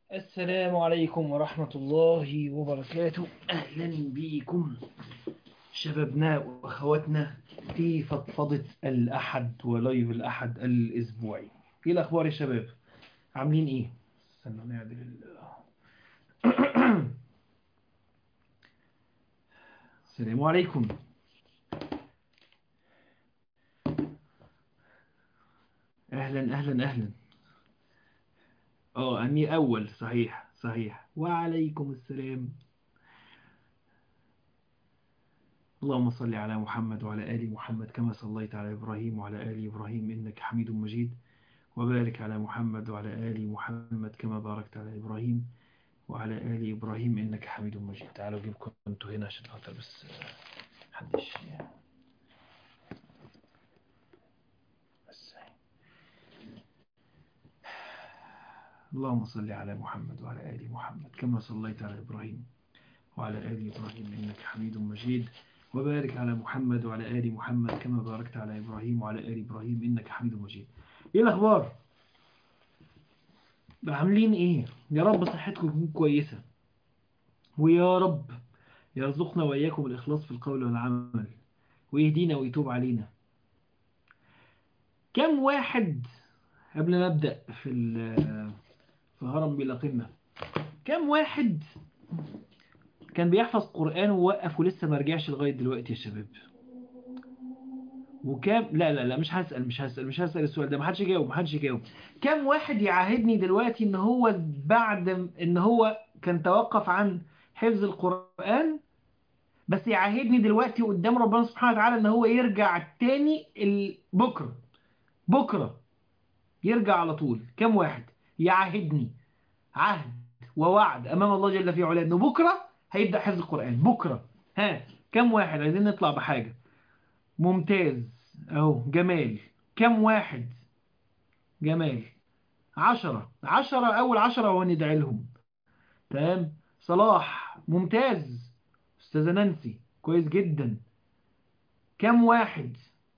السلام عليكم ورحمة الله وبركاته أهلا بكم شبابنا وأخواتنا في فضفضة الأحد ولايف الأحد الأسبوعي إيه الأخبار يا شباب عاملين إيه استنى نعدل ال- السلام عليكم أهلا أهلا أهلا اه أمير أول صحيح صحيح وعليكم السلام اللهم صل على محمد وعلى آل محمد كما صليت على إبراهيم وعلى آل إبراهيم إنك حميد مجيد وبارك على محمد وعلى آل محمد كما باركت على إبراهيم وعلى آل إبراهيم إنك حميد مجيد تعالوا أجيبكم أنتوا هنا عشان خاطر بس محدش بس اللهم صل على محمد وعلى آل محمد كما صليت على إبراهيم وعلى آل إبراهيم إنك حميد مجيد وبارك على محمد وعلى آل محمد كما باركت على إبراهيم وعلى آل إبراهيم إنك حميد مجيد إيه الأخبار؟ عاملين إيه؟ يا رب صحتكم تكون كويسة ويا رب يرزقنا وإياكم الإخلاص في القول والعمل ويهدينا ويتوب علينا كم واحد قبل ما أبدأ في ال- في هرم بلا قمة كم واحد كان بيحفظ قرآن ووقف ولسه ما رجعش لغاية دلوقتي يا شباب وكام لا لا لا مش هسأل مش هسأل مش هسأل السؤال ده محدش يجاوب محدش يجاوب كم واحد يعاهدني دلوقتي ان هو بعد ان هو كان توقف عن حفظ القرآن بس يعاهدني دلوقتي قدام ربنا سبحانه وتعالى ان هو يرجع تاني ال- بكرة بكرة يرجع على طول كم واحد يعاهدني عهد ووعد امام الله جل في علاه انه بكره هيبدا حفظ القران بكره ها كم واحد عايزين نطلع بحاجه ممتاز اهو جمال كم واحد جمال عشرة عشرة اول عشرة هو ندعي لهم تمام صلاح ممتاز استاذة نانسي كويس جدا كم واحد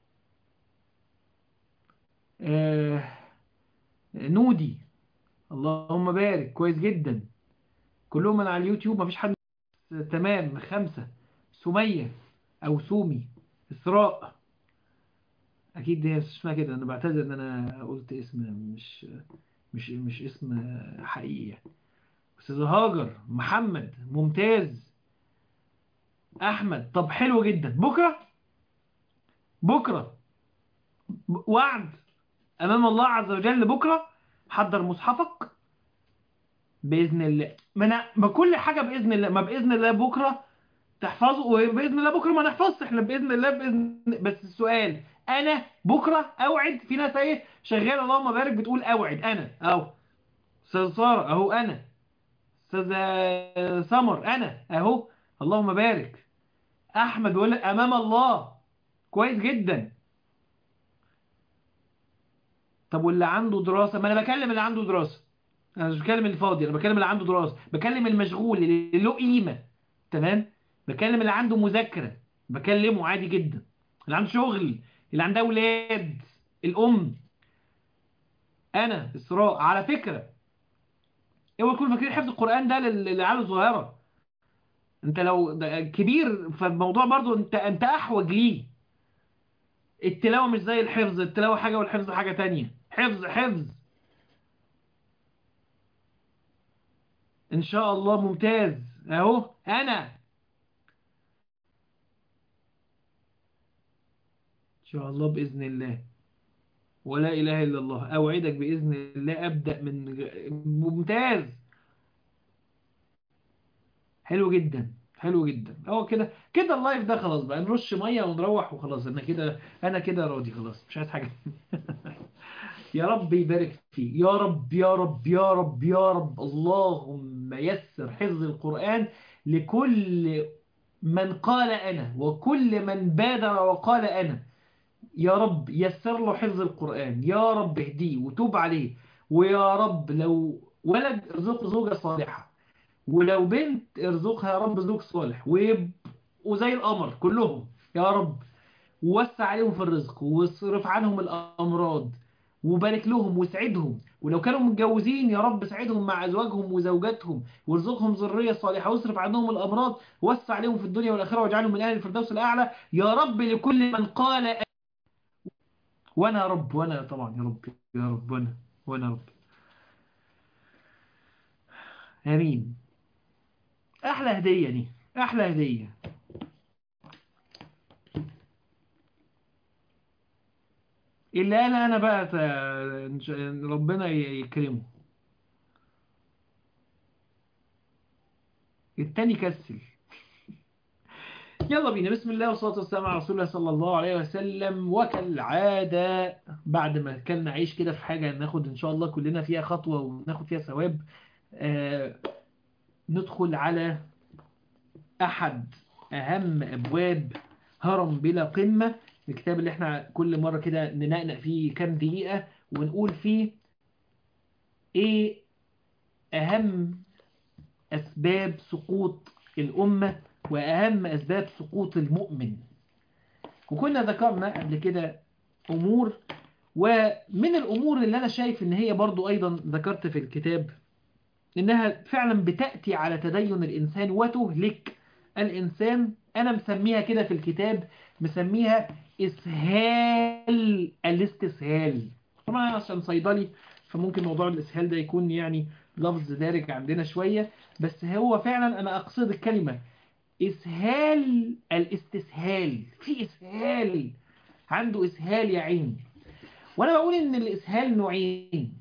آه نودي اللهم بارك كويس جدا كلهم من على اليوتيوب مفيش حد تمام خمسة سمية أو سومي إسراء أكيد هي اسمها كده أنا بعتذر إن أنا قلت اسم مش مش مش اسم حقيقي يعني. أستاذ هاجر محمد ممتاز أحمد طب حلو جدا بكرة بكرة وعد أمام الله عز وجل بكرة حضر مصحفك بإذن الله ما, أنا ما كل حاجة بإذن الله ما بإذن الله بكرة تحفظه وبإذن الله بكرة ما نحفظش احنا بإذن الله بإذن بس السؤال أنا بكرة أوعد في ناس ايه شغالة اللهم بارك بتقول أوعد أنا أهو أستاذ سارة أهو أنا أستاذ سمر أنا أهو اللهم بارك أحمد بيقول لك أمام الله كويس جدا طب واللي عنده دراسة ما أنا بكلم اللي عنده دراسة انا مش بكلم اللي فاضي انا بكلم اللي عنده دراسه بكلم المشغول اللي له قيمه تمام بكلم اللي عنده مذاكره بكلمه عادي جدا اللي عنده شغل اللي عنده اولاد الام انا اسراء على فكره اوعوا تكونوا فاكرين حفظ القران ده لل- للعيال الصغيره انت لو ده كبير فالموضوع برضو انت انت احوج ليه التلاوه مش زي الحفظ التلاوه حاجه والحفظ حاجه تانية حفظ حفظ ان شاء الله ممتاز اهو انا ان شاء الله باذن الله ولا اله الا الله اوعدك باذن الله ابدا من غ- ممتاز حلو جدا حلو جدا هو كده كده اللايف ده خلاص بقى نرش ميه ونروح وخلاص انا كده انا كده راضي خلاص مش عايز حاجه يا رب يبارك فيه يا رب يا رب يا رب يا رب اللهم يسر حفظ القرآن لكل من قال أنا وكل من بادر وقال أنا يا رب يسر له حفظ القرآن يا رب اهديه وتوب عليه ويا رب لو ولد ارزقه زوجة صالحة ولو بنت ارزقها يا رب زوج صالح ويبقوا زي القمر كلهم يا رب ووسع عليهم في الرزق واصرف عنهم الأمراض وبارك لهم واسعدهم ولو كانوا متجوزين يا رب اسعدهم مع ازواجهم وزوجاتهم وارزقهم ذريه صالحه واصرف عنهم الامراض وسع عليهم في الدنيا والاخره واجعلهم من اهل الفردوس الاعلى يا رب لكل من قال وانا يا رب وانا طبعا يا رب يا رب وانا وانا يا رب امين احلى هديه دي احلى هديه اللي قال انا بقى ت- ربنا يكرمه التاني كسل يلا بينا بسم الله والصلاة والسلام على رسول الله صلى الله عليه وسلم وكالعادة بعد ما كان نعيش كده في حاجة ناخد إن شاء الله كلنا فيها خطوة وناخد فيها ثواب آه ندخل على أحد أهم أبواب هرم بلا قمة الكتاب اللي احنا كل مرة كده ننقنق فيه كام دقيقة ونقول فيه ايه أهم أسباب سقوط الأمة وأهم أسباب سقوط المؤمن وكنا ذكرنا قبل كده أمور ومن الأمور اللي أنا شايف إن هي برضو أيضا ذكرت في الكتاب إنها فعلا بتأتي على تدين الإنسان وتهلك الإنسان أنا مسميها كده في الكتاب مسميها إسهال الاستسهال طبعا عشان صيدلي فممكن موضوع الإسهال ده يكون يعني لفظ دارج عندنا شوية بس هو فعلا أنا أقصد الكلمة إسهال الاستسهال في إسهال عنده إسهال يا عين وأنا بقول إن الإسهال نوعين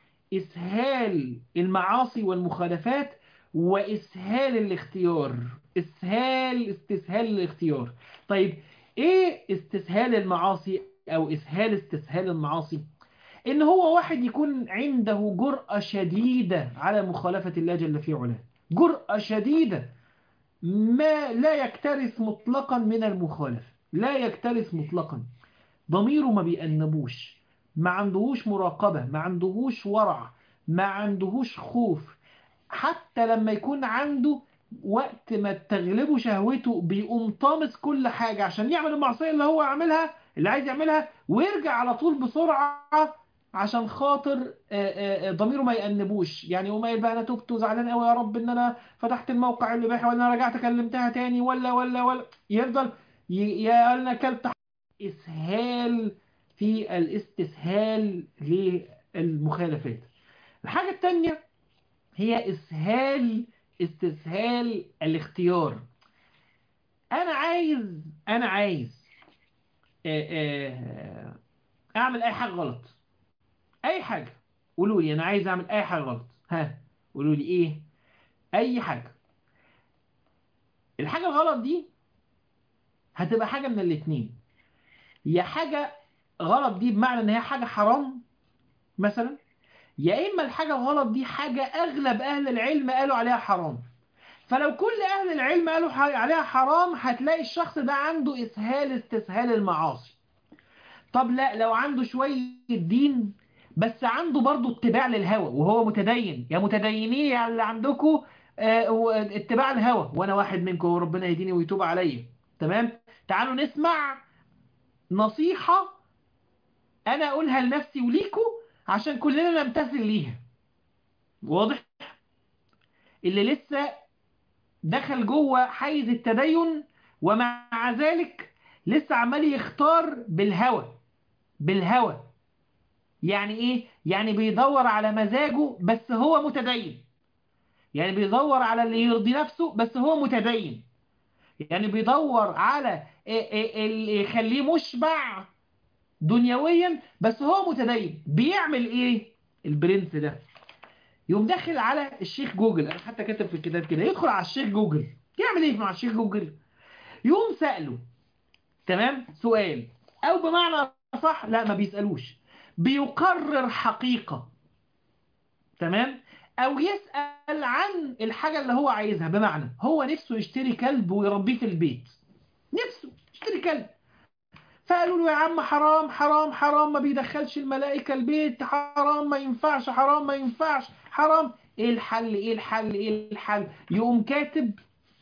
إسهال المعاصي والمخالفات وإسهال الاختيار إسهال استسهال الاختيار طيب إيه استسهال المعاصي أو إسهال استسهال المعاصي إن هو واحد يكون عنده جرأة شديدة على مخالفة الله جل في علاه جرأة شديدة ما لا يكترث مطلقا من المخالف لا يكترث مطلقا ضميره ما بيأنبوش ما عندهوش مراقبة ما عندهوش ورع ما عندهوش خوف حتى لما يكون عنده وقت ما تغلبه شهوته بيقوم طامس كل حاجة عشان يعمل المعصية اللي هو عاملها اللي عايز يعملها ويرجع على طول بسرعة عشان خاطر ضميره ما يأنبوش يعني يقوم قايل بقى انا تبت وزعلان قوي يا رب ان انا فتحت الموقع اللي بيحي ولا انا رجعت كلمتها تاني ولا ولا ولا يفضل يا انا كلت اسهال في الاستسهال للمخالفات الحاجة التانية هي اسهال استسهال الاختيار انا عايز انا عايز اعمل اي حاجة غلط اي حاجة قولوا لي انا عايز اعمل اي حاجة غلط ها قولوا لي ايه اي حاجة الحاجة الغلط دي هتبقى حاجة من الاتنين يا حاجة غلط دي بمعنى ان هي حاجة حرام مثلا يا اما الحاجة الغلط دي حاجة اغلب اهل العلم قالوا عليها حرام فلو كل اهل العلم قالوا عليها حرام هتلاقي الشخص ده عنده اسهال استسهال المعاصي طب لا لو عنده شوية دين بس عنده برضه اتباع للهوى وهو متدين يا متدينين يا اللي عندكم اه اتباع الهوى وانا واحد منكم وربنا يهديني ويتوب عليا تمام تعالوا نسمع نصيحة انا اقولها لنفسي وليكم عشان كلنا نمتثل ليها واضح اللي لسه دخل جوه حيز التدين ومع ذلك لسه عمال يختار بالهوى بالهوى يعني ايه يعني بيدور على مزاجه بس هو متدين يعني بيدور على اللي يرضي نفسه بس هو متدين يعني بيدور على اللي يخليه مشبع دنيويا بس هو متدين بيعمل ايه البرنس ده يقوم داخل على الشيخ جوجل انا حتى كاتب في الكتاب كده يدخل على الشيخ جوجل يعمل ايه مع الشيخ جوجل يقوم سأله تمام سؤال او بمعنى صح لا ما بيسألوش بيقرر حقيقة تمام او يسأل عن الحاجة اللي هو عايزها بمعنى هو نفسه يشتري كلب ويربيه في البيت نفسه يشتري كلب فقالوا له يا عم حرام حرام حرام ما بيدخلش الملائكة البيت حرام ما ينفعش حرام ما ينفعش حرام ايه الحل ايه الحل ايه الحل يقوم كاتب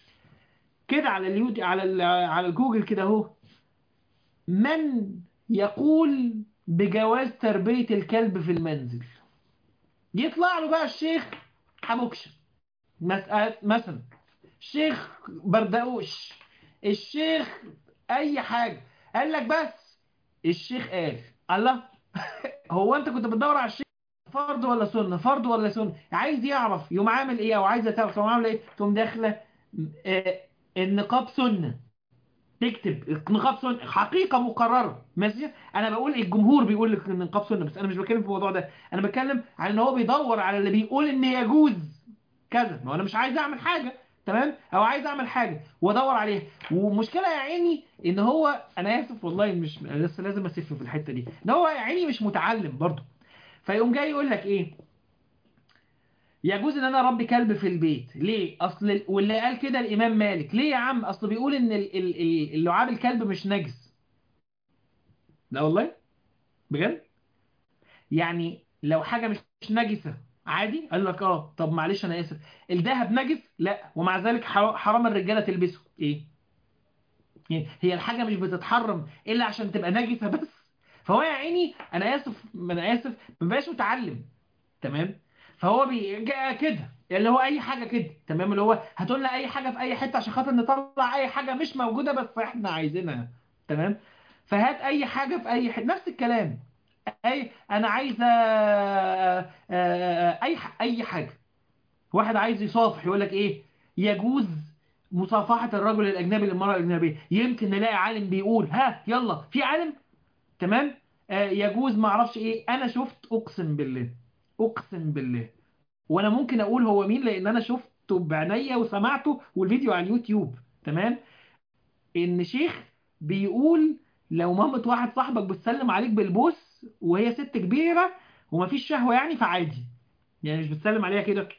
كده على اليوتيوب على على الجوجل كده اهو من يقول بجواز تربية الكلب في المنزل يطلع له بقى الشيخ حبوكشة مسألة مثلا الشيخ بردقوش الشيخ اي حاجة قال لك بس الشيخ قال الله هو انت كنت بتدور على الشيخ فرض ولا سنة فرض ولا سنة عايز يعرف يقوم عامل ايه او عايزه تعرف تقوم عامل ايه تقوم داخله آه، النقاب سنة تكتب نقاب سنة حقيقة مقررة ماشي انا بقول الجمهور بيقول لك ان النقاب سنة بس انا مش بتكلم في الموضوع ده انا بتكلم عن ان هو بيدور على اللي بيقول ان يجوز كذا ما انا مش عايز اعمل حاجة تمام او عايز اعمل حاجة وادور عليها ومشكلة يا عيني ان هو انا اسف والله مش أنا لسه لازم اسف في الحتة دي ان هو يا عيني مش متعلم برضه فيقوم جاي يقول لك ايه يجوز ان انا اربي كلب في البيت ليه اصل واللي قال كده الامام مالك ليه يا عم اصل بيقول ان ال- ال- ال- اللعاب الكلب مش نجس لا والله بجد يعني لو حاجه مش مش نجسه عادي قال لك اه طب معلش انا اسف الذهب نجس لا ومع ذلك حرام حرام الرجاله تلبسه ايه يعني هي الحاجه مش بتتحرم الا عشان تبقى نجسه بس فهو يا عيني انا اسف انا اسف ما بقاش متعلم تمام فهو بيجي كده اللي هو اي حاجه كده تمام اللي هو هتقول لنا اي حاجه في اي حته عشان خاطر نطلع اي حاجه مش موجوده بس احنا عايزينها تمام فهات اي حاجه في اي حته نفس الكلام اي انا عايزه آه، آه، اي ح- اي حاجه واحد عايز يصافح يقول لك ايه يجوز مصافحه الرجل الاجنبي للمراه الاجنبيه يمكن نلاقي عالم بيقول ها يلا في عالم تمام آه، يجوز ما اعرفش ايه انا شفت اقسم بالله اقسم بالله وانا ممكن اقول هو مين لان انا شفته بعينيا وسمعته والفيديو على اليوتيوب تمام ان شيخ بيقول لو مامة واحد صاحبك بتسلم عليك بالبوس وهي ست كبيرة ومفيش شهوة يعني فعادي يعني مش بتسلم عليها كده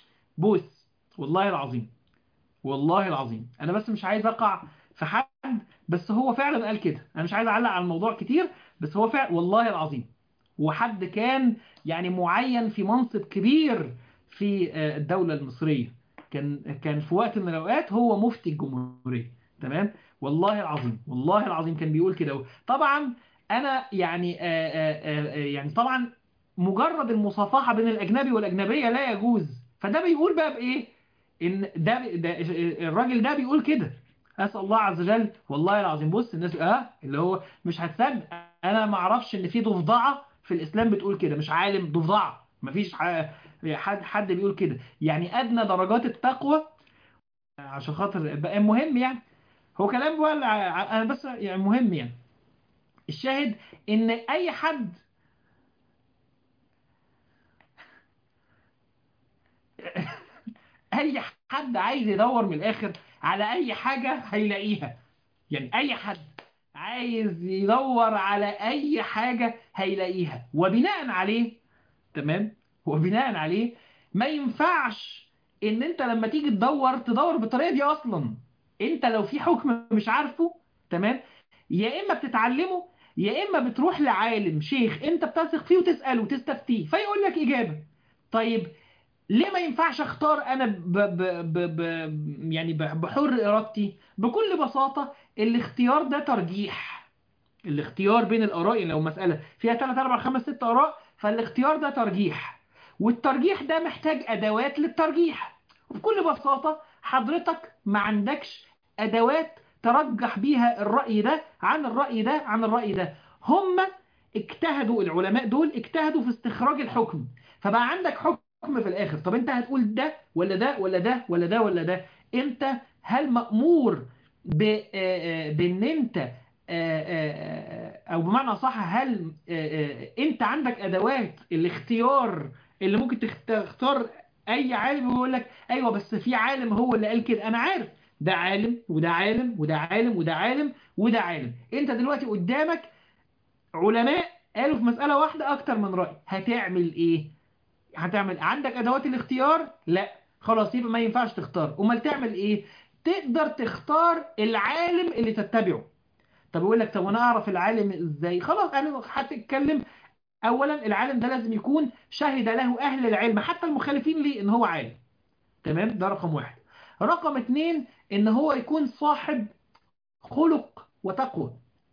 بوس والله العظيم والله العظيم انا بس مش عايز اقع في حد بس هو فعلا قال كده انا مش عايز اعلق على الموضوع كتير بس هو فعلا والله العظيم وحد كان يعني معين في منصب كبير في آه، الدولة المصرية كان كان في وقت من الأوقات هو مفتي الجمهورية تمام والله العظيم والله العظيم كان بيقول كده طبعا أنا يعني آه، آه، آه، يعني طبعا مجرد المصافحة بين الأجنبي والأجنبية لا يجوز فده بيقول بقى بإيه إن ده, ده الراجل ده بيقول كده أسأل الله عز وجل والله العظيم بص الناس اه اللي هو مش هتصدق انا ما اعرفش ان في ضفدعه في الاسلام بتقول كده مش عالم ضفدعه مفيش ح- حد حد بيقول كده يعني ادنى درجات التقوى عشان خاطر بقى المهم يعني هو كلام بقى الع- انا بس يعني مهم يعني الشاهد ان اي حد اي حد عايز يدور من الاخر على اي حاجه هيلاقيها يعني اي حد عايز يدور على اي حاجه هيلاقيها وبناء عليه تمام وبناء عليه ما ينفعش ان انت لما تيجي تدور تدور بالطريقه دي اصلا انت لو في حكم مش عارفه تمام يا اما بتتعلمه يا اما بتروح لعالم شيخ انت بتثق فيه وتساله وتستفتيه فيقول لك اجابه طيب ليه ما ينفعش اختار انا ب ب ب ب يعني ب- بحر ارادتي بكل بساطه الاختيار ده ترجيح الاختيار بين الآراء يعني لو مسألة فيها 3 4 5 6 آراء فالاختيار ده ترجيح والترجيح ده محتاج أدوات للترجيح وبكل بساطة حضرتك ما عندكش أدوات ترجح بيها الرأي ده عن الرأي ده عن الرأي ده هم اجتهدوا العلماء دول اجتهدوا في استخراج الحكم فبقى عندك حكم في الآخر طب انت هتقول ده ولا ده ولا ده ولا ده ولا ده انت هل مأمور ب- آه، آه، بان انت آه، آه، آه، او بمعنى صح هل آه، آه، انت عندك ادوات الاختيار اللي ممكن تخت- تختار اي عالم ويقول لك ايوه بس في عالم هو اللي قال كده انا عارف ده عالم وده عالم وده عالم وده عالم وده عالم انت دلوقتي قدامك علماء قالوا في مسألة واحدة اكتر من رأي هتعمل ايه هتعمل عندك ادوات الاختيار لا خلاص يبقى ما ينفعش تختار امال تعمل ايه تقدر تختار العالم اللي تتبعه طب يقول لك طب وانا اعرف العالم ازاي خلاص انا هتتكلم اولا العالم ده لازم يكون شهد له اهل العلم حتى المخالفين ليه ان هو عالم تمام ده رقم واحد رقم اتنين ان هو يكون صاحب خلق وتقوى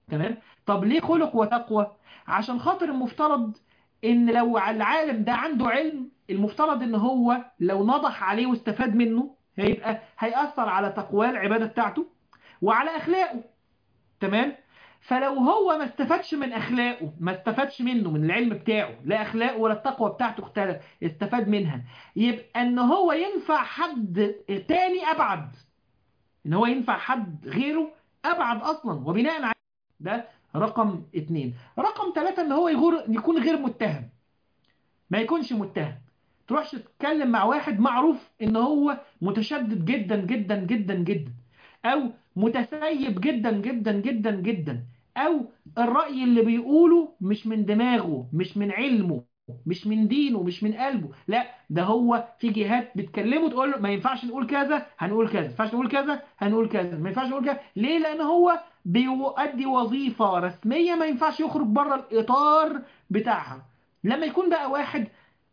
تمام طب ليه خلق وتقوى عشان خاطر المفترض ان لو العالم ده عنده علم المفترض ان هو لو نضح عليه واستفاد منه هيبقى هيأثر على تقواه العبادة بتاعته وعلى اخلاقه تمام فلو هو ما استفادش من اخلاقه ما استفادش منه من العلم بتاعه لا اخلاقه ولا التقوى بتاعته اختلف استفاد منها يبقى ان هو ينفع حد تاني ابعد ان هو ينفع حد غيره ابعد اصلا وبناء على ده رقم اتنين رقم ثلاثة ان هو يغور يكون غير متهم ما يكونش متهم تروحش تتكلم مع واحد معروف ان هو متشدد جدا جدا جدا جدا او متسيب جدا جدا جدا جدا او الرأي اللي بيقوله مش من دماغه مش من علمه مش من دينه مش من قلبه لا ده هو في جهات بتكلمه تقول له ما ينفعش نقول كذا هنقول كذا ما ينفعش نقول كذا هنقول كذا ما ينفعش نقول كذا ليه لان هو بيؤدي وظيفة رسمية ما ينفعش يخرج بره الإطار بتاعها لما يكون بقى واحد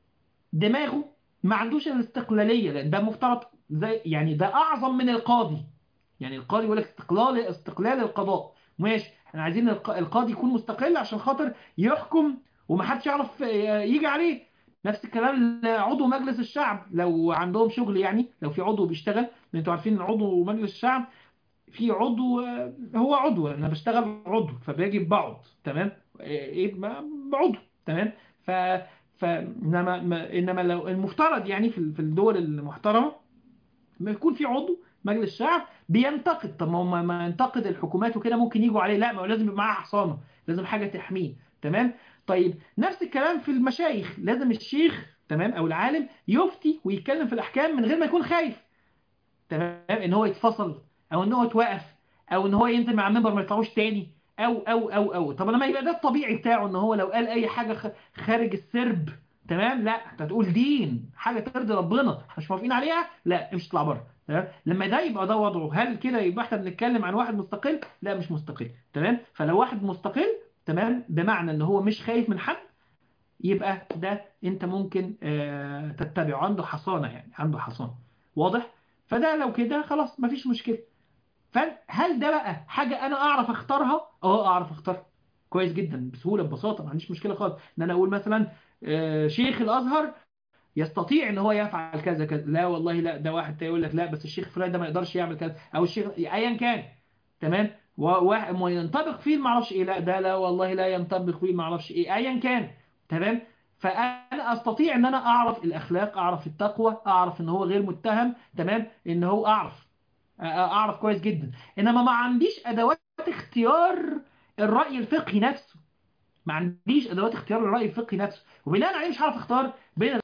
دماغه ما عندوش الاستقلالية لأن ده مفترض زي يعني ده أعظم من القاضي يعني القاضي يقول لك استقلال استقلال القضاء ماشي احنا عايزين القاضي يكون مستقل عشان خاطر يحكم ومحدش يعرف يجي عليه نفس الكلام عضو مجلس الشعب لو عندهم شغل يعني لو في عضو بيشتغل انتوا عارفين ان عضو مجلس الشعب في عضو هو عضو انا بشتغل عضو فباجي بقعد تمام ايه بعضو تمام ف فانما انما لو المفترض يعني في في الدول المحترمه ما يكون في عضو مجلس الشعب بينتقد طب ما هو ما ينتقد الحكومات وكده ممكن يجوا عليه لا ما هو لازم يبقى معاه حصانه لازم حاجه تحميه تمام طيب نفس الكلام في المشايخ لازم الشيخ تمام او العالم يفتي ويتكلم في الاحكام من غير ما يكون خايف تمام ان هو يتفصل او ان هو يتوقف او ان هو ينزل مع المنبر ما يطلعوش تاني او او او او طب لما يبقى ده الطبيعي بتاعه ان هو لو قال اي حاجه خارج السرب تمام لا انت تقول دين حاجه ترضي ربنا مش موافقين عليها لا مش تطلع بره تمام لما ده يبقى ده وضعه هل كده يبقى احنا بنتكلم عن واحد مستقل لا مش مستقل تمام فلو واحد مستقل تمام بمعنى ان هو مش خايف من حد يبقى ده انت ممكن اه تتبعه عنده حصانه يعني عنده حصانه واضح فده لو كده خلاص مفيش مشكله فهل ده بقى حاجة أنا أعرف أختارها؟ أه أعرف أختارها كويس جدا بسهولة ببساطة ما عنديش مشكلة خالص إن أنا أقول مثلا شيخ الأزهر يستطيع إن هو يفعل كذا كذا لا والله لا ده واحد يقول لك لا بس الشيخ فلان ده ما يقدرش يعمل كذا أو الشيخ أيا كان تمام وينطبق فيه ما اعرفش ايه لا ده لا والله لا ينطبق فيه ما اعرفش ايه ايا كان تمام فانا استطيع ان انا اعرف الاخلاق اعرف التقوى اعرف ان هو غير متهم تمام ان هو اعرف اعرف كويس جدا انما ما عنديش ادوات اختيار الرأي الفقهي نفسه ما عنديش ادوات اختيار الرأي الفقهي نفسه وبناء عليه مش عارف اختار بين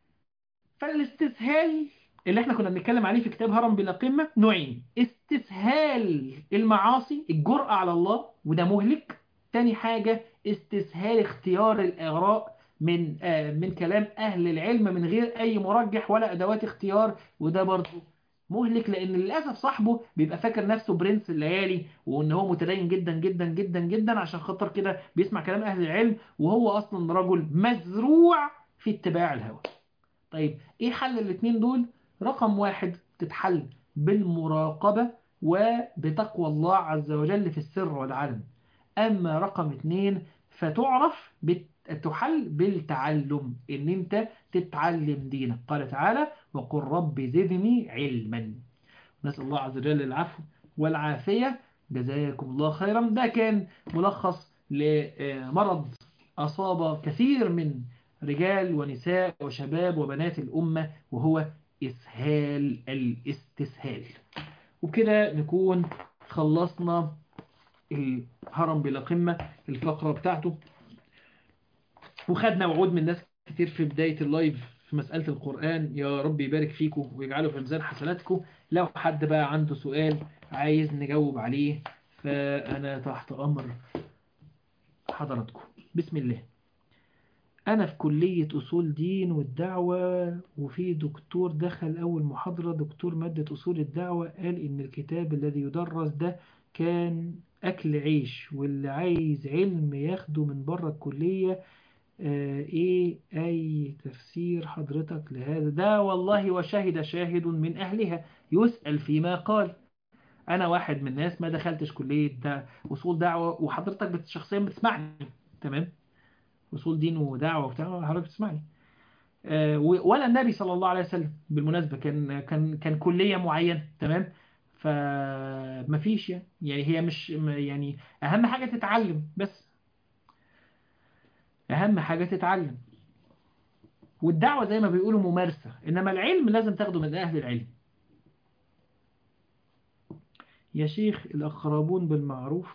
فالاستسهال اللي احنا كنا بنتكلم عليه في كتاب هرم بلا قمة نوعين استسهال المعاصي الجرأة على الله وده مهلك تاني حاجة استسهال اختيار الإغراء من آه من كلام أهل العلم من غير أي مرجح ولا أدوات اختيار وده برضه مهلك لان للاسف صاحبه بيبقى فاكر نفسه برنس الليالي وان هو متدين جدا جدا جدا جدا عشان خاطر كده بيسمع كلام اهل العلم وهو اصلا رجل مزروع في اتباع الهوى طيب ايه حل الاثنين دول رقم واحد تتحل بالمراقبة وبتقوى الله عز وجل في السر والعلم اما رقم اثنين فتعرف تحل بالتعلم ان انت تتعلم دينك قال تعالى وقل رب زدني علما نسأل الله عز وجل العفو والعافية جزاكم الله خيرا ده كان ملخص لمرض أصاب كثير من رجال ونساء وشباب وبنات الأمة وهو إسهال الاستسهال وبكده نكون خلصنا الهرم بلا قمة الفقرة بتاعته وخدنا وعود من ناس كتير في بداية اللايف في مسألة القرآن يا رب يبارك فيكم ويجعله في ميزان حسناتكم لو حد بقى عنده سؤال عايز نجاوب عليه فأنا تحت أمر حضراتكم بسم الله أنا في كلية أصول دين والدعوة وفي دكتور دخل أول محاضرة دكتور مادة أصول الدعوة قال إن الكتاب الذي يدرس ده كان أكل عيش واللي عايز علم ياخده من بره الكلية آه ايه اي تفسير حضرتك لهذا ده والله وشهد شاهد من اهلها يسأل فيما قال انا واحد من الناس ما دخلتش كليه ده اصول دعوه وحضرتك بت- شخصيا بتسمعني تمام اصول دين ودعوه وبتاع حضرتك بتسمعني آه، و- ولا النبي صلى الله عليه وسلم بالمناسبه كان كان كان كليه معينه تمام فما فيش يعني يعني هي مش م- يعني اهم حاجه تتعلم بس اهم حاجه تتعلم والدعوه زي ما بيقولوا ممارسه انما العلم لازم تاخده من اهل العلم يا شيخ الأقربون بالمعروف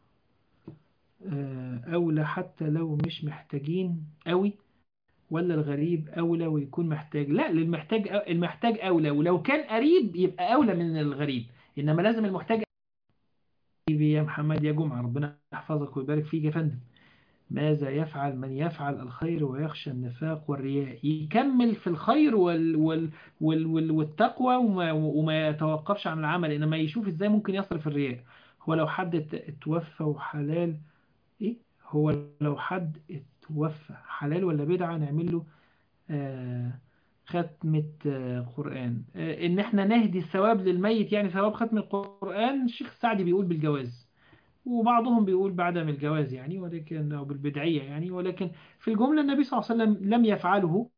آه، أولى حتى لو مش محتاجين قوي ولا الغريب أولى ويكون محتاج لا للمحتاج المحتاج أولى ولو كان قريب يبقى أولى من الغريب إنما لازم المحتاج حبيبي يا محمد يا جمعة ربنا يحفظك ويبارك فيك يا فندم ماذا يفعل من يفعل الخير ويخشى النفاق والرياء يكمل في الخير وال وال وال وال والتقوى وما, وما يتوقفش عن العمل إنما يشوف إزاي ممكن يصرف الرياء هو لو حد ات- اتوفى وحلال إيه هو لو حد اتوفى حلال ولا بدعة نعمل له آه ختمة آه قرآن آه إن إحنا نهدي الثواب للميت يعني ثواب ختم القرآن الشيخ السعدي بيقول بالجواز وبعضهم بيقول بعدم الجواز يعني ولكن أو بالبدعية يعني ولكن في الجملة النبي صلى الله عليه وسلم لم يفعله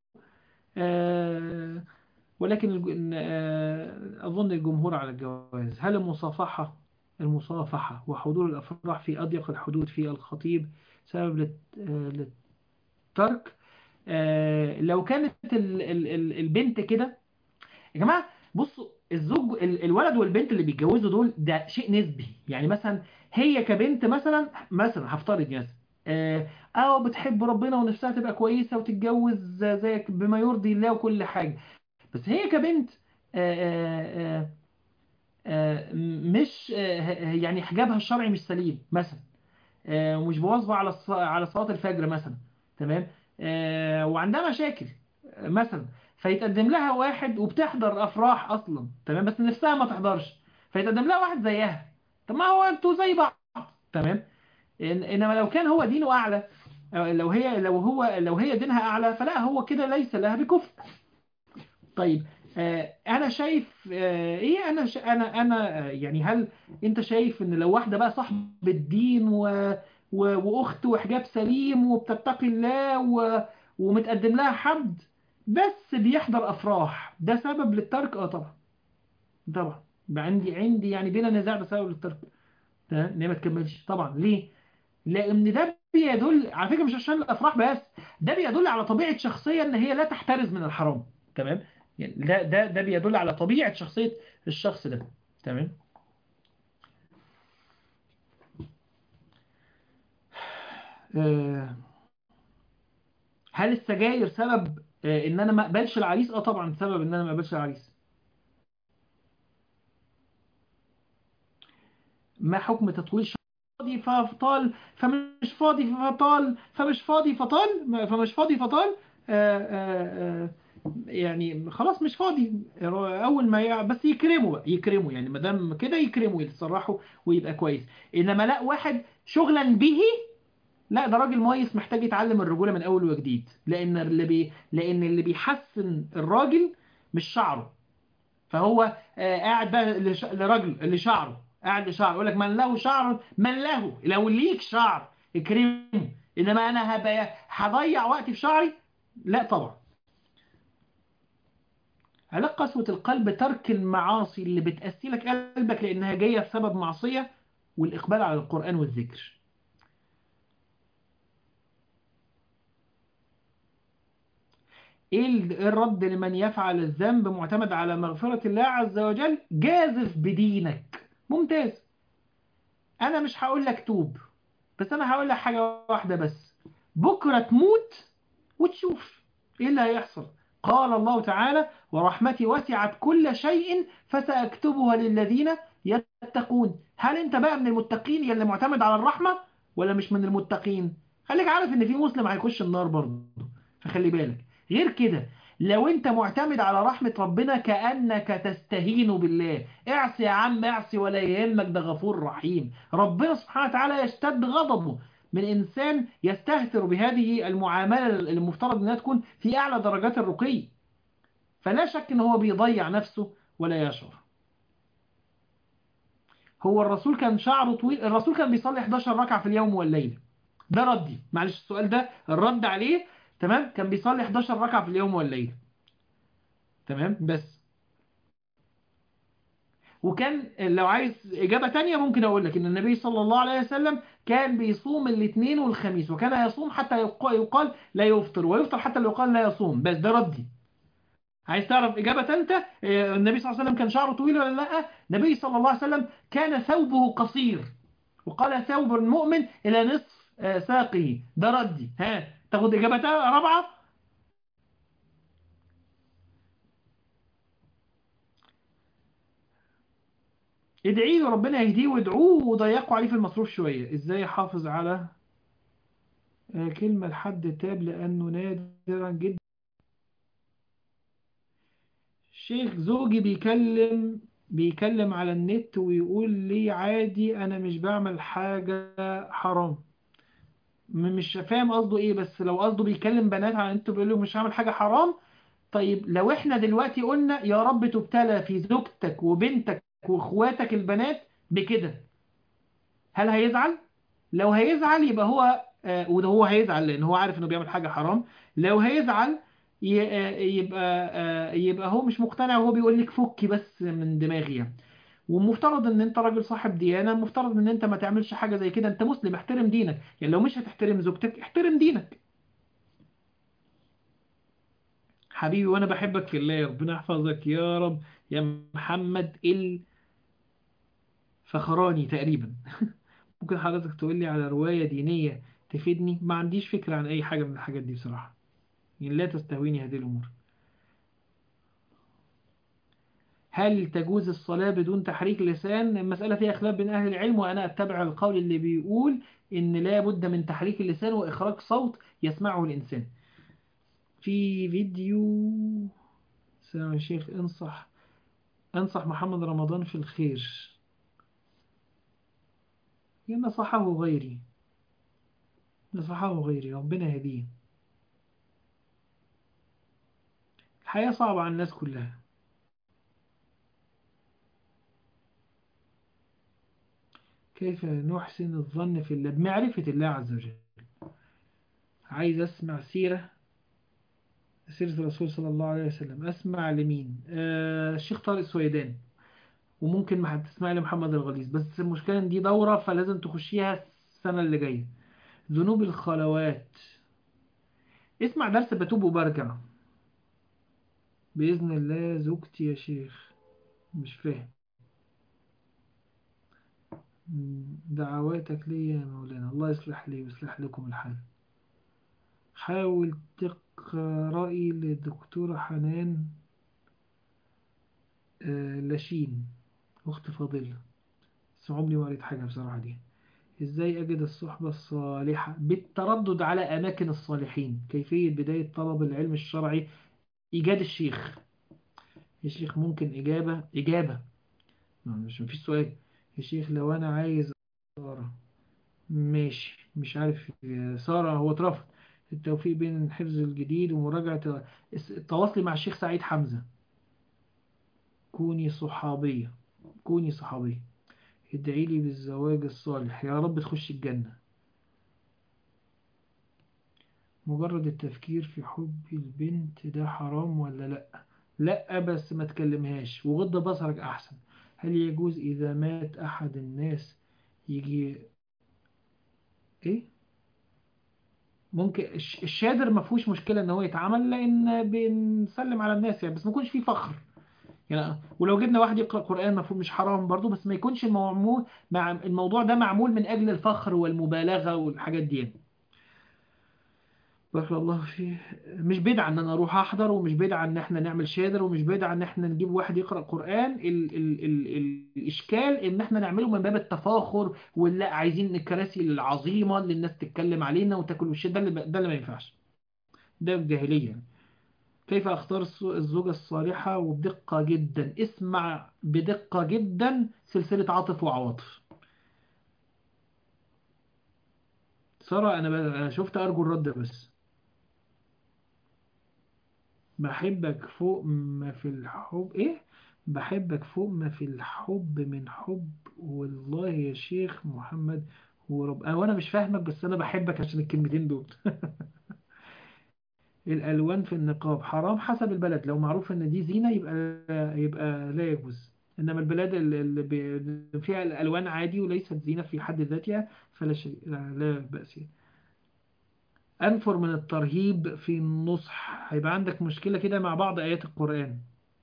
آه، ولكن الج- آه، أظن الجمهور على الجواز هل المصافحة المصافحة وحضور الأفراح في أضيق الحدود في الخطيب سبب للت- آه، للترك آه، لو كانت ال- ال- ال- البنت كده يا جماعة بصوا الزوج ال- الولد والبنت اللي بيتجوزوا دول ده شيء نسبي يعني مثلا هي كبنت مثلا مثلا هفترض مثلا اه آه، بتحب ربنا ونفسها تبقى كويسة وتتجوز زيك بما يرضي الله وكل حاجة بس هي كبنت آه آه آه آه مش آه يعني حجابها الشرعي مش سليم مثلا آه، ومش بواظبة على الص- على صلاة الفجر مثلا تمام آه، وعندها مشاكل آه، مثلا فيتقدم لها واحد وبتحضر أفراح أصلا تمام بس نفسها ما تحضرش فيتقدم لها واحد زيها طب ما هو انتوا زي بعض تمام إن- انما لو كان هو دينه اعلى آه، لو هي لو هو لو هي دينها اعلى فلا هو كده ليس لها بكفء طيب آه، انا شايف آه، ايه انا ش... انا انا آه، يعني هل انت شايف ان لو واحده بقى صاحبة الدين و... و... واخت وحجاب سليم وبتتقي الله و... ومتقدم لها حد بس بيحضر افراح ده سبب للترك اه طبعا طبعا بقى عندي عندي يعني بلا نزاع ده سبب للترك تمام ان هي ما تكملش طبعا ليه لان ده بيدل على فكره مش عشان الافراح بس ده بيدل على طبيعه شخصيه ان هي لا تحترز من الحرام تمام يعني ده ده ده بيدل على طبيعه شخصيه الشخص ده تمام آه، هل السجاير سبب آه، ان انا ما اقبلش العريس اه طبعا سبب ان انا ما اقبلش العريس ما حكم تطويل شهر فاضي فطال فمش فاضي فطال فمش فاضي فطال ما- فمش فاضي فطال آه، آه، آه، يعني خلاص مش فاضي اول ما يع... بس يكرموا بقى يكرموا يعني ما دام كده يكرموا يتصرحوا ويبقى كويس انما لا واحد شغلا به لا ده راجل مهيص محتاج يتعلم الرجوله من اول وجديد لان اللي بي... لان اللي بيحسن الراجل مش شعره فهو آه، قاعد بقى لش... لراجل اللي شعره قاعد لشعره يقول لك من له شعر من له لو ليك شعر اكرمه انما انا هبقى هضيع وقتي في شعري لا طبعا علاج قسوة القلب ترك المعاصي اللي بتأسي لك قلبك لأنها جاية بسبب معصية والإقبال على القرآن والذكر إيه ال- إيه الرد لمن يفعل الذنب معتمد على مغفرة الله عز وجل جازف بدينك ممتاز أنا مش هقول لك توب بس أنا هقول لك حاجة واحدة بس بكرة تموت وتشوف إيه اللي هيحصل قال الله تعالى ورحمتي وسعت كل شيء فسأكتبها للذين يتقون هل انت بقى من المتقين يلي معتمد على الرحمة ولا مش من المتقين خليك عارف ان في مسلم هيخش النار برضه فخلي بالك غير كده لو انت معتمد على رحمة ربنا كأنك تستهين بالله اعصي يا عم اعصي ولا يهمك ده غفور رحيم ربنا سبحانه وتعالى يشتد غضبه من إنسان يستهتر بهذه المعاملة المفترض أنها تكون في أعلى درجات الرقي فلا شك أنه هو بيضيع نفسه ولا يشعر هو الرسول كان شعره طويل الرسول كان بيصلي 11 ركعة في اليوم والليلة ده ردي معلش السؤال ده الرد عليه تمام كان بيصلي 11 ركعة في اليوم والليلة تمام بس وكان لو عايز إجابة تانية ممكن أقول لك إن النبي صلى الله عليه وسلم كان بيصوم الاثنين والخميس وكان يصوم حتى يقال لا يفطر ويفطر حتى لو يقال لا يصوم بس ده ردي عايز تعرف إجابة أنت النبي صلى الله عليه وسلم كان شعره طويل ولا لا النبي صلى الله عليه وسلم كان ثوبه قصير وقال ثوب المؤمن إلى نصف ساقه ده ردي ها تاخد إجابة رابعة ادعي له ربنا يهديه وادعوه وضيقوا عليه في المصروف شوية ازاي يحافظ على كلمة لحد تاب لأنه نادرا جدا شيخ زوجي بيكلم بيكلم على النت ويقول لي عادي أنا مش بعمل حاجة حرام مش فاهم قصده ايه بس لو قصده بيكلم بنات على النت بيقول له مش هعمل حاجة حرام طيب لو احنا دلوقتي قلنا يا رب تبتلى في زوجتك وبنتك واخواتك البنات بكده هل هيزعل لو هيزعل يبقى هو آه وده هو هيزعل لان هو عارف انه بيعمل حاجة حرام لو هيزعل يبقى آه يبقى هو مش مقتنع وهو بيقول لك فكي بس من دماغي يعني والمفترض ان انت راجل صاحب ديانة المفترض ان انت ما تعملش حاجة زي كده انت مسلم احترم دينك يعني لو مش هتحترم زوجتك احترم دينك حبيبي وانا بحبك في الله ربنا يحفظك يا رب يا محمد الفخراني تقريبا ممكن حضرتك تقول لي على رواية دينية تفيدني ما عنديش فكرة عن اي حاجة من الحاجات دي بصراحة يعني لا تستهويني هذه الامور هل تجوز الصلاة بدون تحريك لسان المسألة فيها خلاف بين أهل العلم وأنا أتبع القول اللي بيقول إن لا بد من تحريك اللسان وإخراج صوت يسمعه الإنسان في فيديو سلام يا شيخ انصح انصح محمد رمضان في الخير نصحه غيري نصحه غيري ربنا يهديه الحياة صعبة على الناس كلها كيف نحسن الظن في الله بمعرفة الله عز وجل عايز أسمع سيرة سيرة الرسول صلى الله عليه وسلم أسمع لمين آه الشيخ طارق سويدان وممكن ما هتسمع لمحمد الغليظ بس المشكلة ان دي دورة فلازم تخشيها السنة اللي جاية ذنوب الخلوات اسمع درس بتوب وبرجع بإذن الله زوجتي يا شيخ مش فاهم دعواتك لي يا مولانا الله يصلح لي ويصلح لكم الحال حاول تقرأي للدكتورة حنان آه لاشين أخت فاضلة بس عمري ما قريت حاجة بصراحة دي إزاي أجد الصحبة الصالحة بالتردد على أماكن الصالحين كيفية بداية طلب العلم الشرعي إيجاد الشيخ يا شيخ ممكن إجابة إجابة مش مفيش سؤال يا شيخ لو أنا عايز سارة ماشي مش عارف سارة هو اترفض التوفيق بين الحفظ الجديد ومراجعة التواصل مع الشيخ سعيد حمزة كوني صحابية كوني صحابية ادعي لي بالزواج الصالح يا رب تخش الجنة مجرد التفكير في حب البنت ده حرام ولا لا لا بس ما تكلمهاش وغض بصرك احسن هل يجوز اذا مات احد الناس يجي ايه ممكن الشادر ما فيهوش مشكلة ان هو يتعمل لان بنسلم على الناس يعني بس ما يكونش فيه فخر يعني ولو جبنا واحد يقرأ قرآن مفهوم مش حرام برضو بس ما يكونش الموضوع مع الموضوع ده معمول من اجل الفخر والمبالغة والحاجات دي يعني. بارك الله فيه مش بدعة ان انا اروح احضر ومش بدعة ان احنا نعمل شادر ومش بدعة ان احنا نجيب واحد يقرأ قرآن ال ال ال الاشكال ان احنا نعمله من باب التفاخر ولا عايزين الكراسي العظيمة اللي الناس تتكلم علينا وتاكل وش ده اللي ده اللي ما ينفعش ده الجاهلية كيف اختار الزوجة الصالحة وبدقة جدا اسمع بدقة جدا سلسلة عاطف وعواطف سارة انا شفت ارجو الرد بس بحبك فوق ما في الحب ايه بحبك فوق ما في الحب من حب والله يا شيخ محمد ورب أه وانا مش فاهمك بس انا بحبك عشان الكلمتين دول الالوان في النقاب حرام حسب البلد لو معروف ان دي زينة يبقى يبقى لا يجوز انما البلاد اللي اللي بي- فيها الالوان عادي وليست زينة في حد ذاتها فلا شيء لا, لا بأس انفر من الترهيب في النصح هيبقى عندك مشكلة كده مع بعض ايات القرآن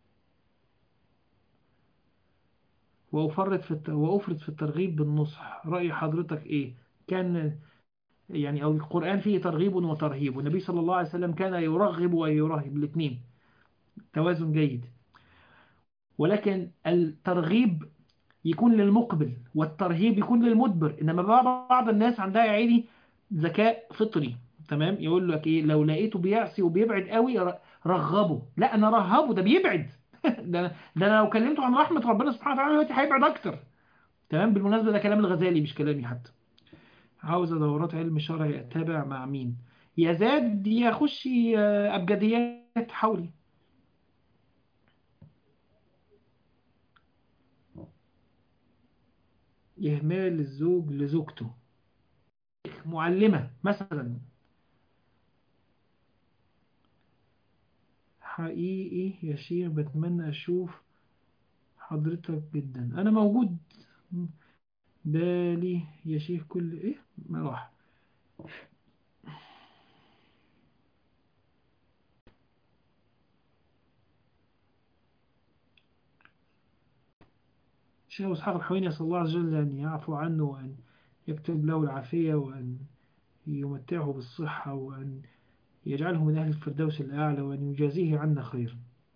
وأفرط في الت... وأفرط في الترغيب بالنصح رأي حضرتك إيه؟ كان يعني أو القرآن فيه ترغيب وترهيب والنبي صلى الله عليه وسلم كان يرغب ويرهب الاثنين توازن جيد ولكن الترغيب يكون للمقبل والترهيب يكون للمدبر إنما بعض بعض الناس عندها يا عيني ذكاء فطري تمام يقول لك إيه لو لقيته بيعصي وبيبعد قوي ر- رغبه لا أنا رهبه ده بيبعد ده ده أنا لو كلمته عن رحمة ربنا سبحانه وتعالى دلوقتي هيبعد أكتر تمام بالمناسبة ده كلام الغزالي مش كلامي حتى عاوزة دورات علم شرعي أتابع مع مين يا زاد يا خشي آه، أبجديات حولي إهمال الزوج لزوجته معلمة مثلا حقيقي يا شيخ بتمنى أشوف حضرتك جدا أنا موجود بالي يا شيخ كل إيه ما راح الشيخ أبو إسحاق الحويني أسأل الله عز وجل أن يعفو عنه وأن يكتب له العافية وأن يمتعه بالصحة وأن يجعله من أهل الفردوس الأعلى وأن يجازيه عنا خيرا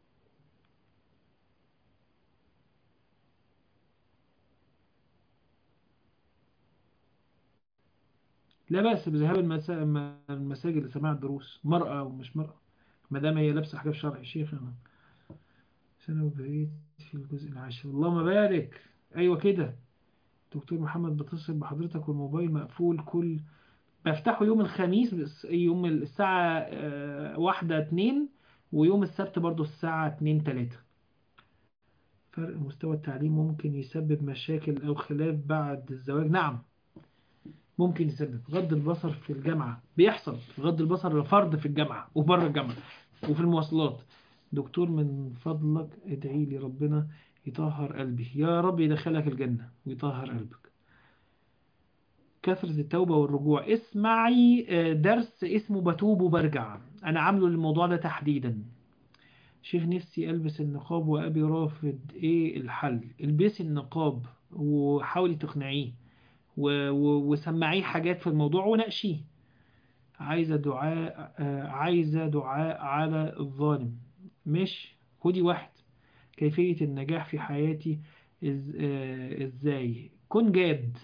لا بأس بذهاب المسا... المساجد لسماع الدروس مرأة أو مش مرأة ما دام هي لابسة حجاب شرعي شيخ أنا سنة وبقيت في الجزء العاشر اللهم بارك أيوة كده دكتور محمد بتصل بحضرتك والموبايل مقفول كل بفتحه يوم الخميس بس يوم الساعة آه، واحدة اتنين ويوم السبت برضو الساعة اتنين تلاتة فرق مستوى التعليم ممكن يسبب مشاكل أو خلاف بعد الزواج نعم ممكن يسبب غض البصر في الجامعة بيحصل غض البصر لفرد في الجامعة وبره الجامعة وفي المواصلات دكتور من فضلك ادعي لي ربنا يطهر قلبي يا رب يدخلك الجنة ويطهر قلبك كثرة التوبة والرجوع اسمعي آه، درس اسمه بتوب وبرجع أنا عامله للموضوع ده تحديدا شيخ نفسي ألبس النقاب وأبي رافض إيه الحل البسي النقاب وحاولي تقنعيه و- و- وسمعيه حاجات في الموضوع وناقشيه عايزة دعاء آه، عايزة دعاء على الظالم مش خدي واحد كيفية النجاح في حياتي إز... آه، إزاي كن جاد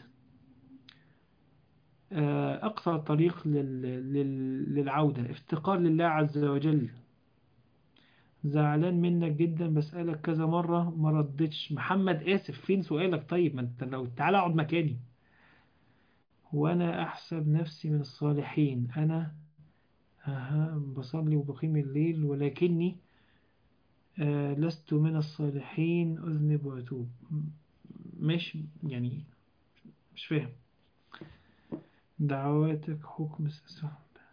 آه، أقصر الطريق لل... لل... للعودة افتقار لله عز وجل زعلان منك جدا بسألك كذا مرة ما ردتش محمد آسف فين سؤالك طيب ما انت لو تعالى اقعد مكاني وأنا أحسب نفسي من الصالحين أنا أها بصلي وبقيم الليل ولكني آه لست من الصالحين أذنب وأتوب م- مش يعني مش فاهم دعواتك حكم السحب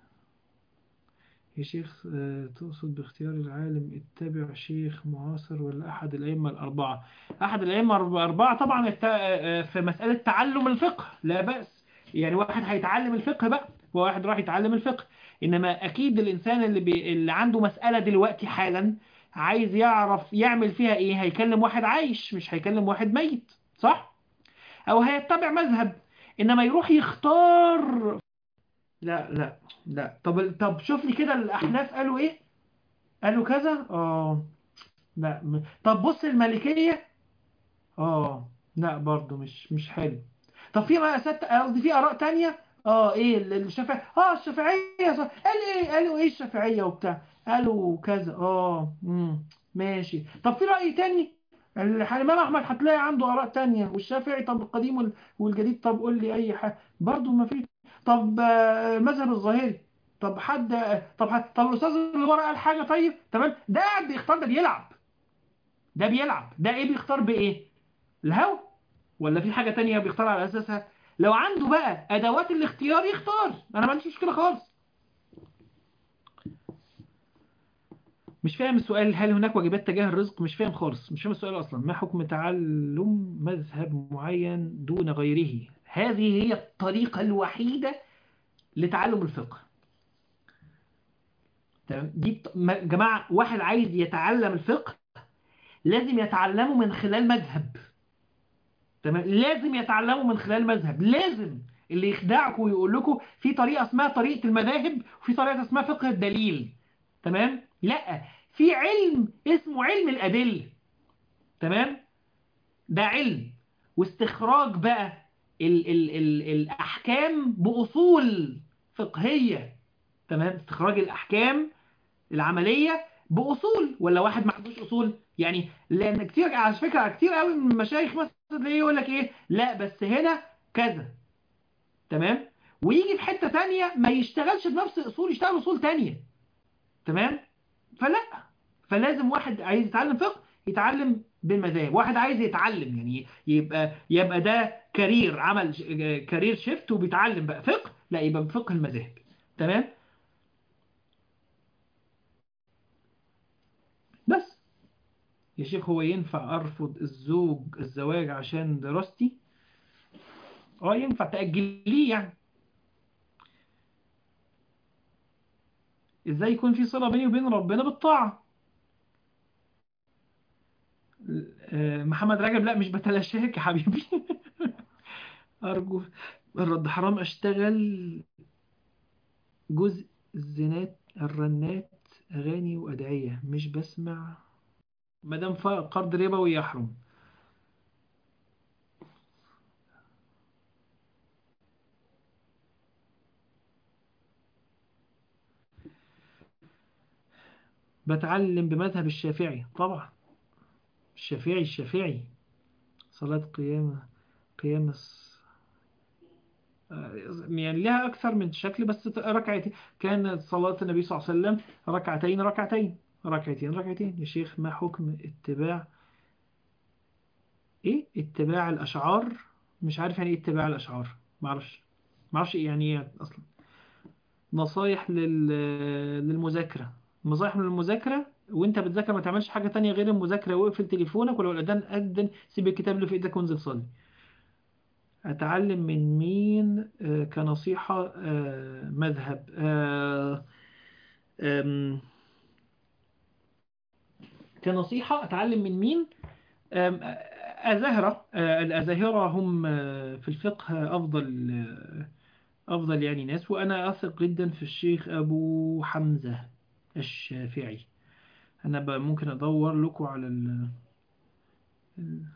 يا شيخ آه، تقصد باختيار العالم اتبع شيخ معاصر ولا أحد الأئمة الأربعة أحد الأئمة الأربعة طبعا الت- آه، في مسألة تعلم الفقه لا بأس يعني واحد هيتعلم الفقه بقى وواحد راح يتعلم الفقه إنما أكيد الإنسان اللي, بي... اللي عنده مسألة دلوقتي حالا عايز يعرف يعمل فيها إيه هيكلم واحد عايش مش هيكلم واحد ميت صح؟ أو هيتبع مذهب إنما يروح يختار لا لا لا طب طب شوف لي كده الأحناف قالوا إيه؟ قالوا كذا؟ آه لا م... طب بص المالكية اه لا برضو مش مش حلو طب في مقاسات قصدي في آراء تانية اه ايه ال- الشافعي اه الشافعية صح قال ايه قالوا ايه الشافعية وبتاع قالوا كذا اه امم ماشي طب في رأي تاني الح- الإمام أحمد هتلاقي عنده آراء تانية والشافعي طب القديم وال- والجديد طب قول لي أي حاجة برضو ما في طب آه، مذهب الظاهري طب حد طب حد طب الأستاذ اللي ورا قال حاجة طيب تمام ده قاعد بيختار ده بيلعب ده بيلعب ده ايه بيختار بايه الهوا ولا في حاجة تانية بيختار على اساسها لو عنده بقى ادوات الاختيار يختار انا ما عنديش مشكلة خالص مش فاهم السؤال هل هناك واجبات تجاه الرزق مش فاهم خالص مش فاهم السؤال اصلا ما حكم تعلم مذهب معين دون غيره هذه هي الطريقة الوحيدة لتعلم الفقه تمام دي بت- ما- جماعة واحد عايز يتعلم الفقه لازم يتعلمه من خلال مذهب تمام لازم يتعلمه من خلال مذهب لازم اللي يخدعكم ويقول لكم في طريقة اسمها طريقة المذاهب وفي طريقة اسمها فقه الدليل تمام لا في علم اسمه علم الأدلة تمام ده علم واستخراج بقى ال ال ال الأحكام بأصول فقهية تمام استخراج الأحكام العملية بأصول ولا واحد ما عندوش أصول يعني لأن كتير على فكرة كتير قوي من المشايخ مثلا تلاقيه يقول لك إيه لا بس هنا كذا تمام ويجي في حتة تانية ما يشتغلش بنفس الأصول يشتغل أصول تانية تمام فلا فلازم واحد عايز يتعلم فقه يتعلم بالمذاهب واحد عايز يتعلم يعني يبقى يبقى ده كارير عمل ش- كارير شيفت وبيتعلم بقى فقه لا يبقى بفقه المذاهب تمام بس يا شيخ هو ينفع ارفض الزوج الزواج عشان دراستي اه ينفع تأجليه يعني ازاي يكون في صلة بيني وبين ربنا بالطاعة آه، محمد رجب لا مش بتلاشاك يا حبيبي أرجو الرد حرام أشتغل جزء الزنات الرنات أغاني وأدعية مش بسمع مادام ف- قرض ربوي يحرم بتعلم بمذهب الشافعي طبعا الشافعي الشافعي صلاة قيام قيام الص- يعني لها أكثر من شكل بس ركعتين كانت صلاة النبي صلى الله عليه وسلم ركعتين ركعتين ركعتين ركعتين يا شيخ ما حكم اتباع إيه اتباع الأشعار مش عارف يعني إيه اتباع الأشعار معرفش معرفش إيه يعني إيه أصلا نصايح لل... للمذاكرة نصايح من المذاكرة وانت بتذاكر ما تعملش حاجة تانية غير المذاكرة واقفل تليفونك ولو الأذان أذن سيب الكتاب اللي في إيدك وانزل صلي أتعلم من مين آه، كنصيحة آه، مذهب آه، آم، كنصيحة أتعلم من مين آم، أزاهرة آه، الأزاهرة هم آه، في الفقه أفضل آه، أفضل يعني ناس وأنا أثق جدا في الشيخ أبو حمزة الشافعي أنا بقى ممكن أدور لكم على ال- ال-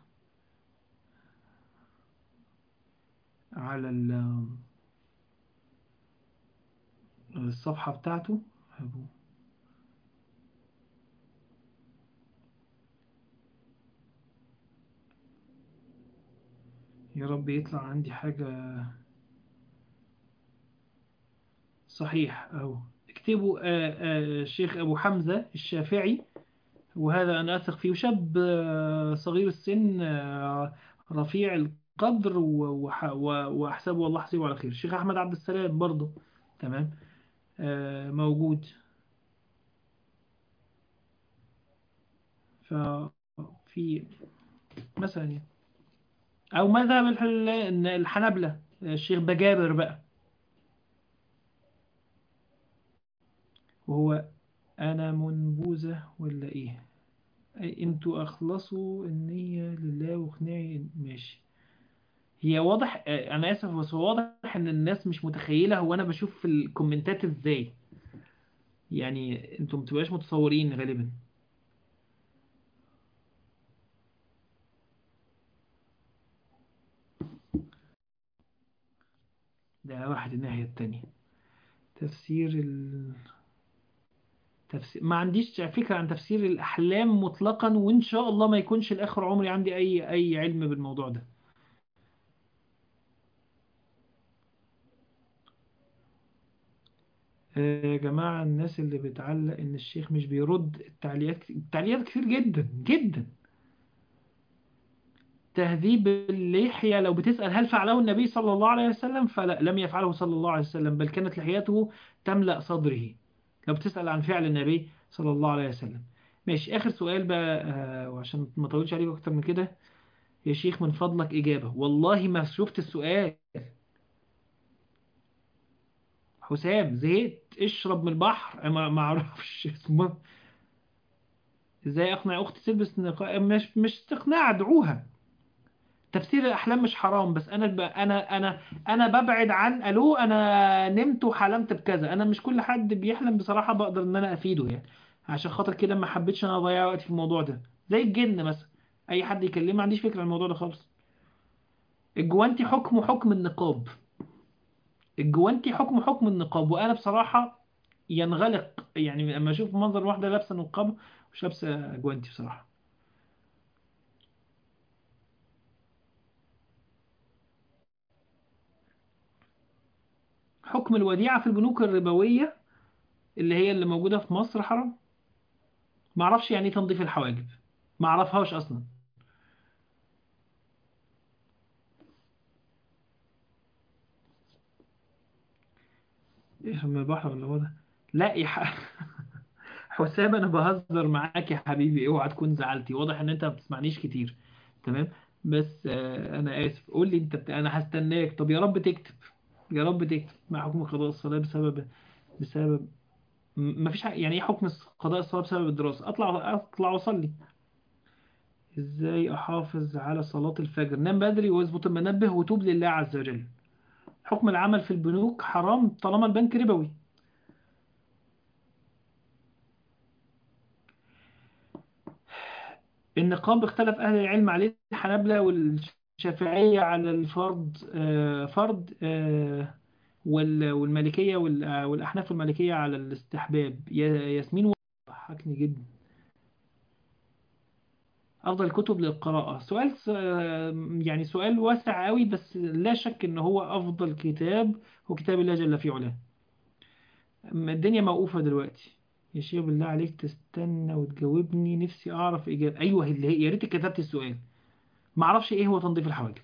على ال- الصفحة بتاعته أبو يا رب يطلع عندي حاجة صحيح أو اكتبوا آه، آه، الشيخ أبو حمزة الشافعي وهذا أنا أثق فيه شاب آه، صغير السن آه، رفيع القدر و- وح- و- وأحسبه والله حسيبه على خير الشيخ أحمد عبد السلام برضه تمام آه، موجود ففي مثلا يعني أو مذهب الحل- الحنبلة الشيخ بجابر بقى وهو أنا منبوذة ولا إيه أي انتوا أخلصوا النية لله واقنعي ماشي هي واضح آه، أنا آسف بس هو واضح إن الناس مش متخيلة هو أنا بشوف في الكومنتات إزاي يعني انتوا متبقاش متصورين غالبا ده واحد الناحية التانية تفسير ال... تفسير ما عنديش فكرة عن تفسير الأحلام مطلقا وإن شاء الله ما يكونش لآخر عمري عندي أي أي علم بالموضوع ده آه، يا جماعة الناس اللي بتعلق إن الشيخ مش بيرد التعليقات التعليقات كتير جدا جدا تهذيب اللحية لو بتسأل هل فعله النبي صلى الله عليه وسلم فلا لم يفعله صلى الله عليه وسلم بل كانت لحيته تملأ صدره لو بتسأل عن فعل النبي صلى الله عليه وسلم ماشي آخر سؤال بقى آه، وعشان ما اطولش عليك أكتر من كده يا شيخ من فضلك إجابة والله ما شفت السؤال حسام زهقت اشرب من البحر ما ما اعرفش اسمه ازاي اقنع اختي تلبس نقاب مش مش استقناع ادعوها تفسير الاحلام مش حرام بس انا ب... انا انا انا ببعد عن الو انا نمت وحلمت بكذا انا مش كل حد بيحلم بصراحة بقدر ان انا افيده يعني عشان خاطر كده ما حبيتش انا اضيع وقتي في الموضوع ده زي الجن مثلا اي حد يكلمني ما عنديش فكرة عن الموضوع ده خالص الجوانتي حكمه حكم النقاب الجوانتي حكمه حكم النقاب وانا بصراحة ينغلق يعني لما اشوف منظر واحدة لابسة نقاب مش لابسة جوانتي بصراحة حكم الوديعة في البنوك الربوية اللي هي اللي موجودة في مصر حرام ما اعرفش يعني ايه تنظيف الحواجب ما اعرفهاش اصلا ايه من البحر ولا هو ده لا يا ح... حسام انا بهزر معاك يا حبيبي اوعى تكون زعلتي واضح ان انت ما بتسمعنيش كتير تمام بس آه انا اسف قول لي انت بت... انا هستناك طب يا رب تكتب يا رب تكتب مع حكم قضاء الصلاة بسبب بسبب ما فيش يعني ايه حكم قضاء الصلاة بسبب الدراسة اطلع اطلع واصلي ازاي احافظ على صلاة الفجر نام بدري واظبط المنبه وتوب لله عز وجل حكم العمل في البنوك حرام طالما البنك ربوي النقاب اختلف أهل العلم عليه الحنابلة والشافعية على الفرض آه، فرض آه، وال- والمالكية وال- آه، والأحناف والمالكية على الاستحباب يا- ياسمين ضحكني جدا أفضل كتب للقراءة سؤال س- يعني سؤال واسع قوي بس لا شك إن هو أفضل كتاب هو كتاب الله جل في علاه أما الدنيا موقوفة دلوقتي يا شيخ بالله عليك تستنى وتجاوبني نفسي أعرف إجابة أيوه اللي هي يا ريت كتبت السؤال ما أعرفش إيه هو تنظيف الحواجب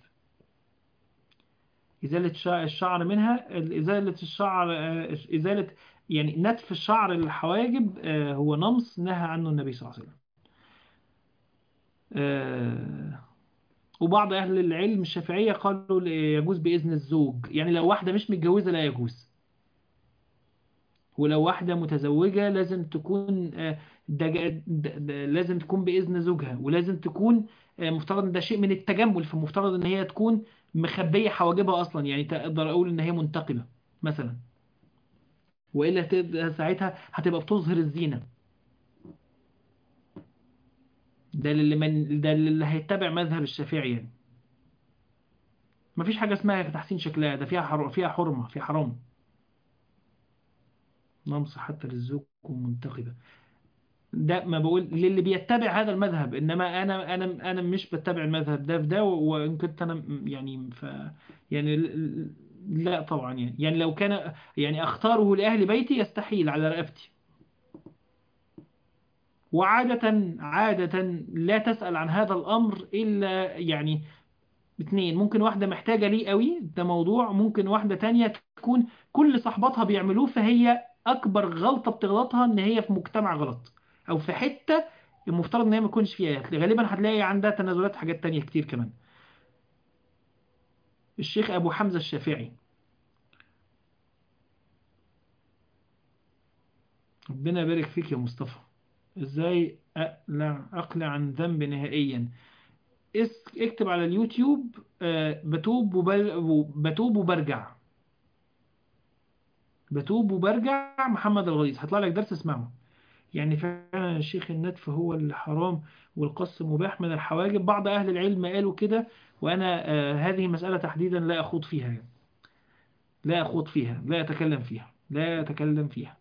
إزالة شع- الشعر منها ال- إزالة الشعر آه، إزالة يعني نتف الشعر الحواجب آه، هو نمص نهى عنه النبي صلى الله عليه وسلم آه، وبعض أهل العلم الشافعية قالوا ل- يجوز بإذن الزوج يعني لو واحدة مش متجوزة لا يجوز ولو واحدة متزوجة لازم تكون آه، ده ده ده لازم تكون بإذن زوجها ولازم تكون آه، مفترض ان ده شيء من التجمل فمفترض ان هي تكون مخبية حواجبها أصلا يعني تقدر أقول إن هي منتقبة مثلا وإلا تبقى ساعتها هتبقى بتظهر الزينة ده اللي من ده اللي هيتبع مذهب الشافعي يعني مفيش حاجة اسمها تحسين شكلها ده فيها حر... فيها حرمة فيها حرام نمص حتى للزوج منتقبة ده ما بقول للي بيتبع هذا المذهب انما انا انا انا مش بتبع المذهب ده في ده وان كنت انا م- يعني ف يعني ل- ل- لا طبعا يعني يعني لو كان يعني اختاره لاهل بيتي يستحيل على رقبتي وعادة عادة لا تسأل عن هذا الامر الا يعني اتنين ممكن واحدة محتاجة ليه قوي ده موضوع ممكن واحدة تانية تكون كل صحباتها بيعملوه فهي أكبر غلطة بتغلطها إن هي في مجتمع غلط أو في حتة المفترض إن هي ما تكونش فيها غالبا هتلاقي عندها تنازلات في حاجات تانية كتير كمان الشيخ أبو حمزة الشافعي ربنا يبارك فيك يا مصطفى إزاي أقلع أقلع عن ذنب نهائيا اس- اكتب على اليوتيوب آه، بتوب وبل... بتوب وبرجع بتوب وبرجع محمد الغليظ هطلع لك درس اسمعه يعني فعلا الشيخ النتف هو الحرام والقص مباح من الحواجب بعض أهل العلم قالوا كده وأنا آه، هذه مسألة تحديدا لا أخوض فيها يعني. لا أخوض فيها لا أتكلم فيها لا أتكلم فيها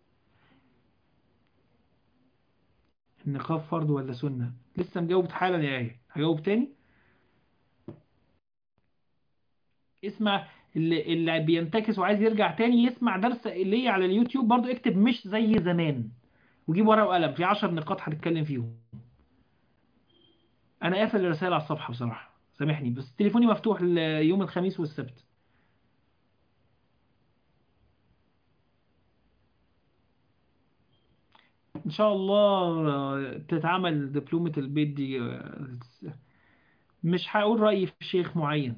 النقاب فرض ولا سنة لسه مجاوب حالا يا آية هجاوب تاني اسمع اللي, اللي بينتكس وعايز يرجع تاني يسمع درس ليا على اليوتيوب برضو اكتب مش زي زمان وجيب ورقة وقلم في عشر نقاط هنتكلم فيهم انا قافل الرسائل على الصفحة بصراحة سامحني بس تليفوني مفتوح ل- يوم الخميس والسبت ان شاء الله تتعمل دبلومة البيت دي مش هقول رأيي في شيخ معين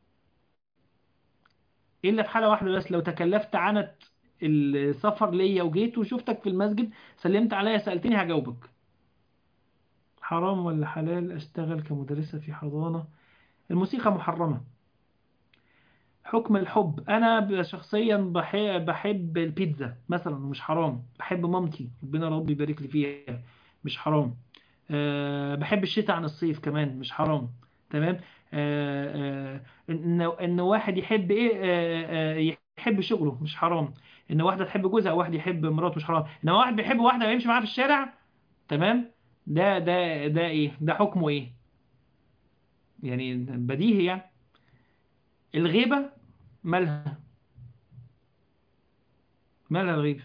الا في حالة واحدة بس لو تكلفت عنت السفر ليا وجيت وشفتك في المسجد سلمت عليا سألتني هجاوبك حرام ولا حلال اشتغل كمدرسة في حضانة الموسيقى محرمة حكم الحب انا شخصيا بحب, بحب البيتزا مثلا مش حرام بحب مامتي ربنا ربي يبارك لي فيها مش حرام أه بحب الشتاء عن الصيف كمان مش حرام تمام أه أه ان ان واحد يحب ايه أه أه يحب شغله مش حرام ان واحده تحب جوزها او واحد يحب مراته مش حرام ان واحد بيحب واحده ويمشي معاها في الشارع تمام ده ده ده ايه ده حكمه ايه يعني بديهي يعني الغيبه مالها مالها الغيبه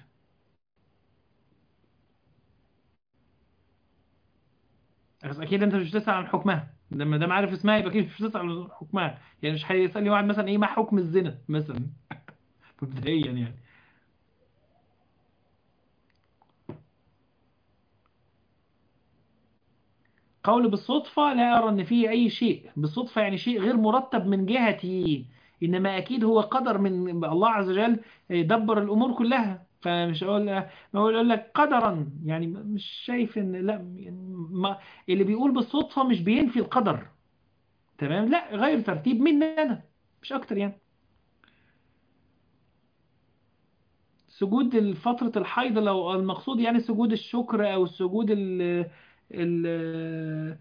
بس اكيد انت مش بتسأل عن حكمها لما دام عارف اسمها يبقى اكيد مش بتسأل عن حكمها يعني مش هيسألني واحد مثلا ايه ما حكم الزنا مثلا مبدئيا يعني قول بالصدفة لا أرى أن فيه أي شيء بالصدفة يعني شيء غير مرتب من جهتي إنما أكيد هو قدر من الله عز وجل دبر الأمور كلها فمش أقول ما أقول لك قدرا يعني مش شايف إن لا يعني ما اللي بيقول بالصدفة مش بينفي القدر تمام لا غير ترتيب مني أنا مش أكتر يعني سجود فترة الحيض لو المقصود يعني سجود الشكر أو السجود ال ال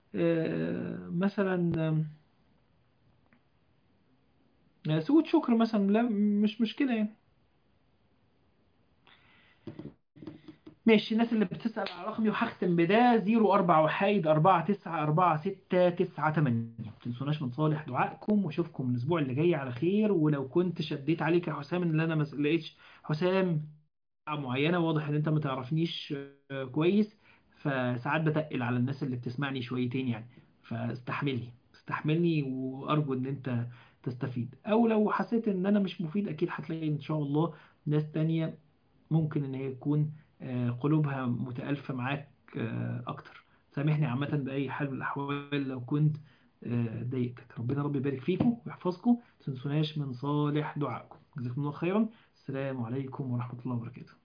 مثلا سجود شكر مثلا لا مش مشكلة يعني ماشي الناس اللي بتسأل على رقمي وهختم بده 04 وحايد 4 9 4 6 9 8 ما تنسوناش من صالح دعائكم واشوفكم الاسبوع اللي جاي على خير ولو كنت شديت عليك يا حسام ان انا ما لقيتش حسام معينة واضح ان انت ما تعرفنيش كويس فساعات بتقل على الناس اللي بتسمعني شويتين يعني فاستحملني استحملني وارجو ان انت تستفيد او لو حسيت ان انا مش مفيد اكيد هتلاقي ان شاء الله ناس تانية ممكن ان هي تكون قلوبها متألفة معاك اكتر سامحني عامة بأي حال من الأحوال لو كنت ضايقتك ربنا رب يبارك فيكم ويحفظكم تنسوناش من صالح دعائكم جزاكم الله خيرا السلام عليكم ورحمة الله وبركاته